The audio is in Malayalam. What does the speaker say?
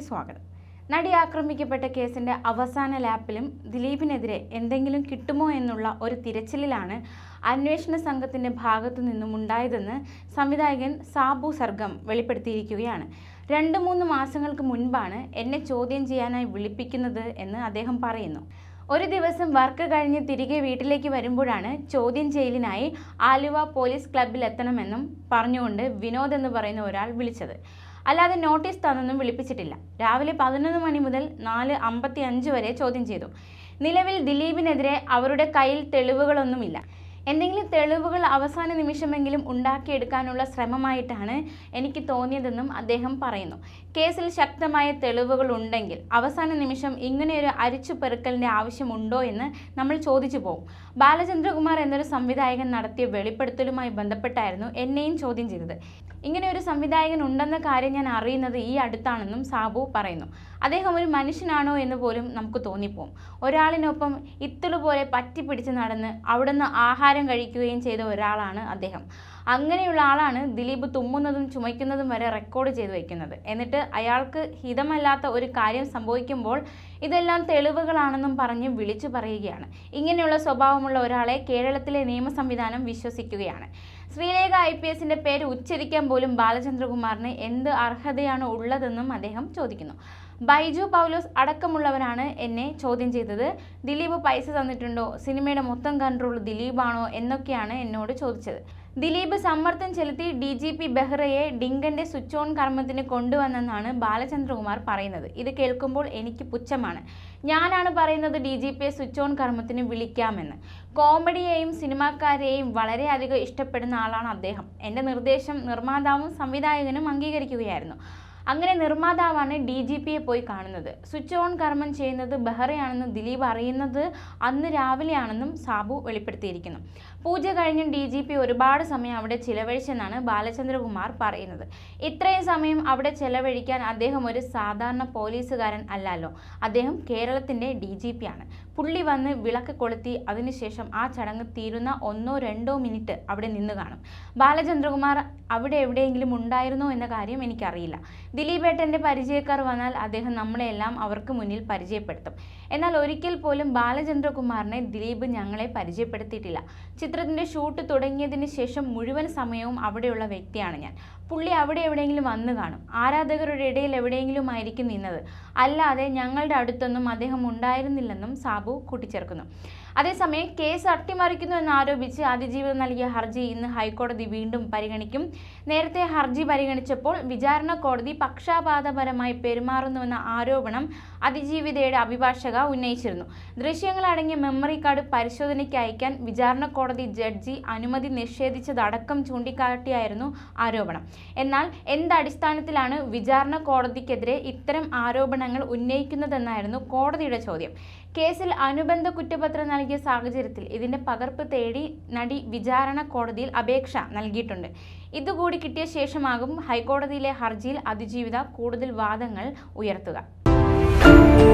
സ്വാഗതം നടി ആക്രമിക്കപ്പെട്ട കേസിന്റെ അവസാന ലാപ്പിലും ദിലീപിനെതിരെ എന്തെങ്കിലും കിട്ടുമോ എന്നുള്ള ഒരു തിരച്ചിലിലാണ് അന്വേഷണ സംഘത്തിന്റെ ഭാഗത്തു നിന്നും ഉണ്ടായതെന്ന് സംവിധായകൻ സാബു സർഗം വെളിപ്പെടുത്തിയിരിക്കുകയാണ് രണ്ട് മൂന്ന് മാസങ്ങൾക്ക് മുൻപാണ് എന്നെ ചോദ്യം ചെയ്യാനായി വിളിപ്പിക്കുന്നത് എന്ന് അദ്ദേഹം പറയുന്നു ഒരു ദിവസം വർക്ക് കഴിഞ്ഞ് തിരികെ വീട്ടിലേക്ക് വരുമ്പോഴാണ് ചോദ്യം ചെയ്യലിനായി ആലുവ പോലീസ് ക്ലബ്ബിൽ എത്തണമെന്നും പറഞ്ഞുകൊണ്ട് വിനോദ് എന്ന് പറയുന്ന ഒരാൾ വിളിച്ചത് അല്ലാതെ നോട്ടീസ് തന്നൊന്നും വിളിപ്പിച്ചിട്ടില്ല രാവിലെ പതിനൊന്ന് മണി മുതൽ നാല് അമ്പത്തി അഞ്ച് വരെ ചോദ്യം ചെയ്തു നിലവിൽ ദിലീപിനെതിരെ അവരുടെ കയ്യിൽ തെളിവുകളൊന്നുമില്ല എന്തെങ്കിലും തെളിവുകൾ അവസാന നിമിഷമെങ്കിലും ഉണ്ടാക്കിയെടുക്കാനുള്ള ശ്രമമായിട്ടാണ് എനിക്ക് തോന്നിയതെന്നും അദ്ദേഹം പറയുന്നു കേസിൽ ശക്തമായ തെളിവുകൾ ഉണ്ടെങ്കിൽ അവസാന നിമിഷം ഇങ്ങനെയൊരു അരിച്ചു പെറുക്കലിൻ്റെ ആവശ്യമുണ്ടോ എന്ന് നമ്മൾ ചോദിച്ചു പോകും ബാലചന്ദ്രകുമാർ എന്നൊരു സംവിധായകൻ നടത്തിയ വെളിപ്പെടുത്തലുമായി ബന്ധപ്പെട്ടായിരുന്നു എന്നെയും ചോദ്യം ചെയ്തത് ഇങ്ങനെ ഒരു സംവിധായകൻ ഉണ്ടെന്ന കാര്യം ഞാൻ അറിയുന്നത് ഈ അടുത്താണെന്നും സാബു പറയുന്നു അദ്ദേഹം ഒരു മനുഷ്യനാണോ എന്ന് പോലും നമുക്ക് തോന്നിപ്പോവും ഒരാളിനൊപ്പം ഇത്തളുപോലെ പറ്റിപ്പിടിച്ച് നടന്ന് അവിടുന്ന് ആഹാരം കഴിക്കുകയും ചെയ്ത ഒരാളാണ് അദ്ദേഹം അങ്ങനെയുള്ള ആളാണ് ദിലീപ് തുമ്മുന്നതും ചുമയ്ക്കുന്നതും വരെ റെക്കോർഡ് ചെയ്തു വയ്ക്കുന്നത് എന്നിട്ട് അയാൾക്ക് ഹിതമല്ലാത്ത ഒരു കാര്യം സംഭവിക്കുമ്പോൾ ഇതെല്ലാം തെളിവുകളാണെന്നും പറഞ്ഞ് വിളിച്ചു പറയുകയാണ് ഇങ്ങനെയുള്ള സ്വഭാവമുള്ള ഒരാളെ കേരളത്തിലെ നിയമ സംവിധാനം വിശ്വസിക്കുകയാണ് ശ്രീലേഖ ഐ പി എസിന്റെ പേര് ഉച്ചരിക്കാൻ പോലും ബാലചന്ദ്രകുമാറിന് എന്ത് അർഹതയാണ് ഉള്ളതെന്നും അദ്ദേഹം ചോദിക്കുന്നു ബൈജു പൗലോസ് അടക്കമുള്ളവരാണ് എന്നെ ചോദ്യം ചെയ്തത് ദിലീപ് പൈസ തന്നിട്ടുണ്ടോ സിനിമയുടെ മൊത്തം കൺട്രോൾ ദിലീപാണോ എന്നൊക്കെയാണ് എന്നോട് ചോദിച്ചത് ദിലീപ് സമ്മർദ്ദം ചെലുത്തി ഡി ജി പി ബെഹ്റയെ ഡിങ്കന്റെ സ്വിച്ച് ഓൺ കർമ്മത്തിന് കൊണ്ടുവന്നെന്നാണ് ബാലചന്ദ്രകുമാർ പറയുന്നത് ഇത് കേൾക്കുമ്പോൾ എനിക്ക് പുച്ഛമാണ് ഞാനാണ് പറയുന്നത് ഡി ജി പിയെ സ്വിച്ച് ഓൺ കർമ്മത്തിന് വിളിക്കാമെന്ന് കോമഡിയെയും സിനിമാക്കാരെയും വളരെയധികം ഇഷ്ടപ്പെടുന്ന ആളാണ് അദ്ദേഹം എൻ്റെ നിർദ്ദേശം നിർമ്മാതാവും സംവിധായകനും അംഗീകരിക്കുകയായിരുന്നു അങ്ങനെ നിർമ്മാതാവാണ് ഡി ജി പിയെ പോയി കാണുന്നത് സ്വിച്ച് ഓൺ കർമ്മം ചെയ്യുന്നത് ബെഹ്റയാണെന്ന് ദിലീപ് അറിയുന്നത് അന്ന് രാവിലെയാണെന്നും സാബു വെളിപ്പെടുത്തിയിരിക്കുന്നു പൂജ കഴിഞ്ഞ് ഡി ജി പി ഒരുപാട് സമയം അവിടെ ചിലവഴിച്ചെന്നാണ് ബാലചന്ദ്രകുമാർ പറയുന്നത് ഇത്രയും സമയം അവിടെ ചെലവഴിക്കാൻ അദ്ദേഹം ഒരു സാധാരണ പോലീസുകാരൻ അല്ലല്ലോ അദ്ദേഹം കേരളത്തിൻ്റെ ഡി ജി പി ആണ് പുള്ളി വന്ന് വിളക്ക് കൊളുത്തി അതിനുശേഷം ആ ചടങ്ങ് തീരുന്ന ഒന്നോ രണ്ടോ മിനിറ്റ് അവിടെ നിന്ന് കാണും ബാലചന്ദ്രകുമാർ അവിടെ എവിടെയെങ്കിലും ഉണ്ടായിരുന്നോ എന്ന കാര്യം എനിക്കറിയില്ല ദിലീപേട്ടൻ്റെ പരിചയക്കാർ വന്നാൽ അദ്ദേഹം നമ്മളെല്ലാം അവർക്ക് മുന്നിൽ പരിചയപ്പെടുത്തും എന്നാൽ ഒരിക്കൽ പോലും ബാലചന്ദ്രകുമാറിനെ ദിലീപ് ഞങ്ങളെ പരിചയപ്പെടുത്തിയിട്ടില്ല ചിത്രത്തിൻ്റെ ഷൂട്ട് തുടങ്ങിയതിന് ശേഷം മുഴുവൻ സമയവും അവിടെയുള്ള വ്യക്തിയാണ് ഞാൻ പുള്ളി അവിടെ എവിടെയെങ്കിലും വന്നു കാണും ആരാധകരുടെ ഇടയിൽ എവിടെയെങ്കിലും ആയിരിക്കും നിന്നത് അല്ലാതെ ഞങ്ങളുടെ അടുത്തൊന്നും അദ്ദേഹം ഉണ്ടായിരുന്നില്ലെന്നും സാബു കൂട്ടിച്ചേർക്കുന്നു അതേസമയം കേസ് അട്ടിമറിക്കുന്നു എന്നാരോപിച്ച് അതിജീവിതം നൽകിയ ഹർജി ഇന്ന് ഹൈക്കോടതി വീണ്ടും പരിഗണിക്കും നേരത്തെ ഹർജി പരിഗണിച്ചപ്പോൾ വിചാരണ കോടതി പക്ഷാപാതപരമായി പെരുമാറുന്നുവെന്ന ആരോപണം അതിജീവിതയുടെ അഭിഭാഷക ഉന്നയിച്ചിരുന്നു ദൃശ്യങ്ങളടങ്ങിയ മെമ്മറി കാർഡ് പരിശോധനയ്ക്ക് അയക്കാൻ വിചാരണ കോടതി ജഡ്ജി അനുമതി നിഷേധിച്ചതടക്കം ചൂണ്ടിക്കാട്ടിയായിരുന്നു ആരോപണം എന്നാൽ എന്തടിസ്ഥാനത്തിലാണ് വിചാരണ കോടതിക്കെതിരെ ഇത്തരം ആരോപണങ്ങൾ ഉന്നയിക്കുന്നതെന്നായിരുന്നു കോടതിയുടെ ചോദ്യം കേസിൽ അനുബന്ധ കുറ്റപത്രം നൽകിയ സാഹചര്യത്തിൽ ഇതിന്റെ പകർപ്പ് തേടി നടി വിചാരണ കോടതിയിൽ അപേക്ഷ നൽകിയിട്ടുണ്ട് ഇതുകൂടി കിട്ടിയ ശേഷമാകും ഹൈക്കോടതിയിലെ ഹർജിയിൽ അതിജീവിത കൂടുതൽ വാദങ്ങൾ ഉയർത്തുക